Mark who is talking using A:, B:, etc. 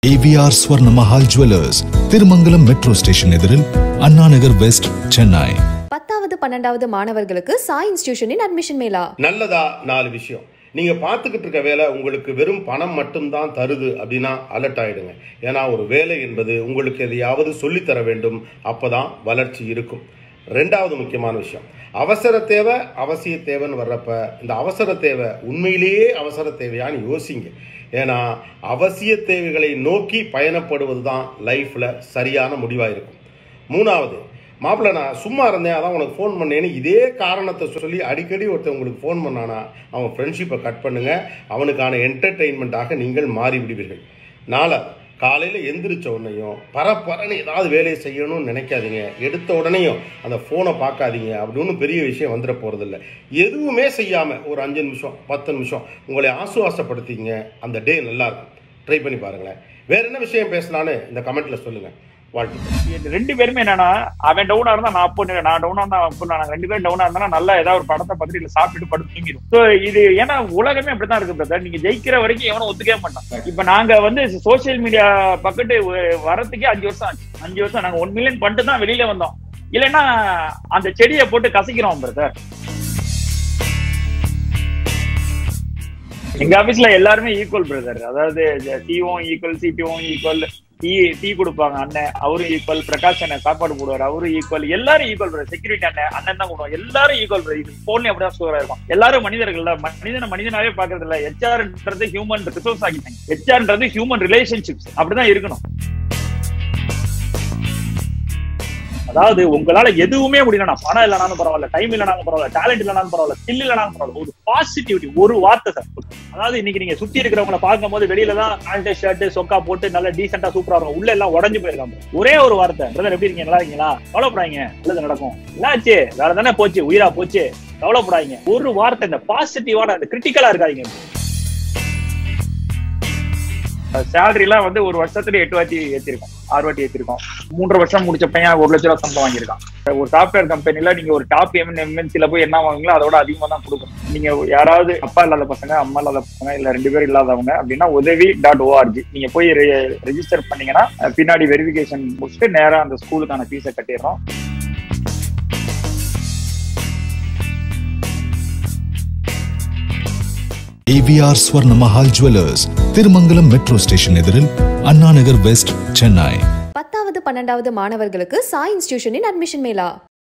A: AVR Swarna Mahal jewellers Thirumangalam metro station எதிரில் அண்ணா நகர் west Chennai
B: பத்தாவது பன்னெண்டாவது மாணவர்களுக்கு சாய் இன்ஸ்டிடியூஷனின் அட்மிஷன் மேலா
C: நல்லதா நாலு விஷயம் நீங்க பார்த்துக்கிட்டு இருக்க வேலை உங்களுக்கு வெறும் பணம் மட்டும்தான் தருது அப்படின்னா அலர்ட் ஆயிடுங்க ஏன்னா ஒரு வேலை என்பது உங்களுக்கு எதையாவது சொல்லித்தர வேண்டும் அப்பதான் வளர்ச்சி இருக்கும் ரெண்டாவது முக்கியமான விஷயம் அவசர தேவை அவசிய தேவைன்னு வர்றப்ப இந்த அவசர தேவை உண்மையிலேயே அவசர தேவையான்னு யோசிங்க ஏன்னா அவசிய தேவைகளை நோக்கி பயணப்படுவது தான் லைஃப்பில் சரியான முடிவாக இருக்கும் மூணாவது மாப்பிள்ள நான் சும்மா இருந்தேன் அதான் உனக்கு ஃபோன் பண்ணேன்னு இதே காரணத்தை சொல்லி அடிக்கடி ஒருத்தன் உங்களுக்கு ஃபோன் பண்ணானா அவன் ஃப்ரெண்ட்ஷிப்பை கட் பண்ணுங்க அவனுக்கான என்டர்டெயின்மெண்ட்டாக நீங்கள் மாறி விடுவீர்கள் நாலாவது காலையில் எந்திரிச்ச உடனேயும் பரப்பரன்னு ஏதாவது வேலையை செய்யணும்னு நினைக்காதீங்க எடுத்த உடனேயும் அந்த ஃபோனை பார்க்காதீங்க அப்படின்னு பெரிய விஷயம் வந்துட போகிறதில்ல எதுவுமே செய்யாமல் ஒரு அஞ்சு நிமிஷம் பத்து நிமிஷம் உங்களை ஆசுவாசப்படுத்திங்க அந்த டே நல்லா இருக்கும் ட்ரை பண்ணி பாருங்களேன் வேற என்ன விஷயம் பேசலான்னு இந்த கமெண்ட்ல சொல்லுங்க வாழ்த்துக்கள்
D: இது ரெண்டு பேருமே என்னன்னா அவன் டவுனா இருந்தா நான் அப்போ நான் டவுனா இருந்தா அவன் அப்போ நாங்க ரெண்டு பேரும் டவுனா இருந்தா நல்லா ஏதாவது ஒரு படத்தை பார்த்துட்டு இல்ல சாப்பிட்டுட்டு படுத்து தூங்கிடும் சோ இது ஏன்னா உலகமே அப்படித்தான் இருக்கு பிரதர் நீங்க ஜெயிக்கிற வரைக்கும் எவனும் ஒத்துக்கவே மாட்டான் இப்ப நாங்க வந்து சோசியல் மீடியா பக்கத்து வ- வரதுக்கே அஞ்சு வருஷம் ஆச்சு அஞ்சு வருஷம் நாங்க ஒன் மில்லியன் பண்ணிட்டு தான் வெளியில வந்தோம் இல்லைன்னா அந்த செடியை போட்டு கசக்கிறோம் பிரதர் எங்க ஆபீஸ்ல எல்லாருமே ஈக்குவல் பிரதர் அதாவது டிவும் ஈக்குவல் சிடிவும் ஈக்குவல் டீ டீ கொடுப்பாங்க அண்ணன் அவரும் ஈக்குவல் பிரகாஷ் அண்ணன் சாப்பாடு போடுவார் அவரும் ஈக்குவல் எல்லாரும் ஈக்குவல் பிரதர் செக்யூரிட்டி அண்ணன் அண்ணன் தான் கொடுவோம் எல்லாரும் ஈக்குவல் பிரதர் இது போன்ல அப்படிதான் ஸ்டோரா இருக்கும் எல்லாரும் மனிதர்கள் தான் மனிதனை மனிதனாவே பாக்குறது இல்ல ஹெச்ஆர்ன்றது ஹியூமன் ரிசோர்ஸ் ஆகிட்டாங்க ஹெச்ஆர்ன்றது ஹியூமன் ரிலேஷன்ஷிப்ஸ் அப்படிதான் இருக்கணும் அதாவது உங்களால எதுவுமே முடியல நான் பணம் இல்லைனாலும் பரவாயில்ல டைம் இல்லைனாலும் பரவாயில்ல டேலண்ட் இல்லைனாலும் பரவாயில்ல ஸ்கில் இல்லைனாலும் பரவாயில்ல ஒரு பாசிட்டிவிட்டி ஒரு வார்த்தை சார் அதாவது இன்னைக்கு நீங்க சுத்தி இருக்கிறவங்கள பார்க்கும்போது வெளியில தான் பேண்ட் ஷர்ட் சொக்கா போட்டு நல்ல டீசெண்டா சூப்பரா இருக்கும் உள்ள எல்லாம் உடஞ்சு போயிருக்காங்க ஒரே ஒரு வார்த்தை பிரதர் எப்படி இருக்கீங்க நல்லா இருக்கீங்களா கவலைப்படாதீங்க நல்லது நடக்கும் என்னாச்சு வேற தானே போச்சு உயிரா போச்சு கவலைப்படாதீங்க ஒரு வார்த்தை இந்த பாசிட்டிவான அந்த கிரிட்டிக்கலா இருக்காதீங்க சேலரி எல்லாம் வந்து ஒரு வருஷத்துல எட்டு வாட்டி ஏத்திருக்கோம் ஆறு வாட்டி ஏத்திருக்கோம் மூன்றரை வருஷம் முடிச்ச பையன் ஒரு லட்ச ரூபா சம்பளம் வாங்கியிருக்கான் ஒரு சாஃப்ட்வேர் கம்பெனில நீங்க ஒரு டாப் எம்என் எம்என்சில போய் என்ன வாங்குங்களோ அதோட அதிகமா தான் கொடுக்கணும் நீங்க யாராவது அப்பா இல்லாத பசங்க அம்மா இல்லாத பசங்க இல்ல ரெண்டு பேரும் இல்லாதவங்க அப்படின்னா உதவி டாட் ஓஆர்ஜி நீங்க போய் ரெஜிஸ்டர் பண்ணீங்கன்னா அஹ், பின்னாடி வெரிஃபிகேஷன் முடிச்சுட்டு நேரா அந்த ஸ்கூலுக்கான ஃபீஸை கட்டிடுறோம்
A: A V R Swarna Mahal jewellers Thirumangalam metro station எதிரில் அண்ணா நகர் வெஸ்ட் சென்னை
B: பத்தாவது பன்னெண்டாவது மாணவர்களுக்கு சாய் இன்ஸ்டிடியூஷனின் அட்மிஷன் மேலா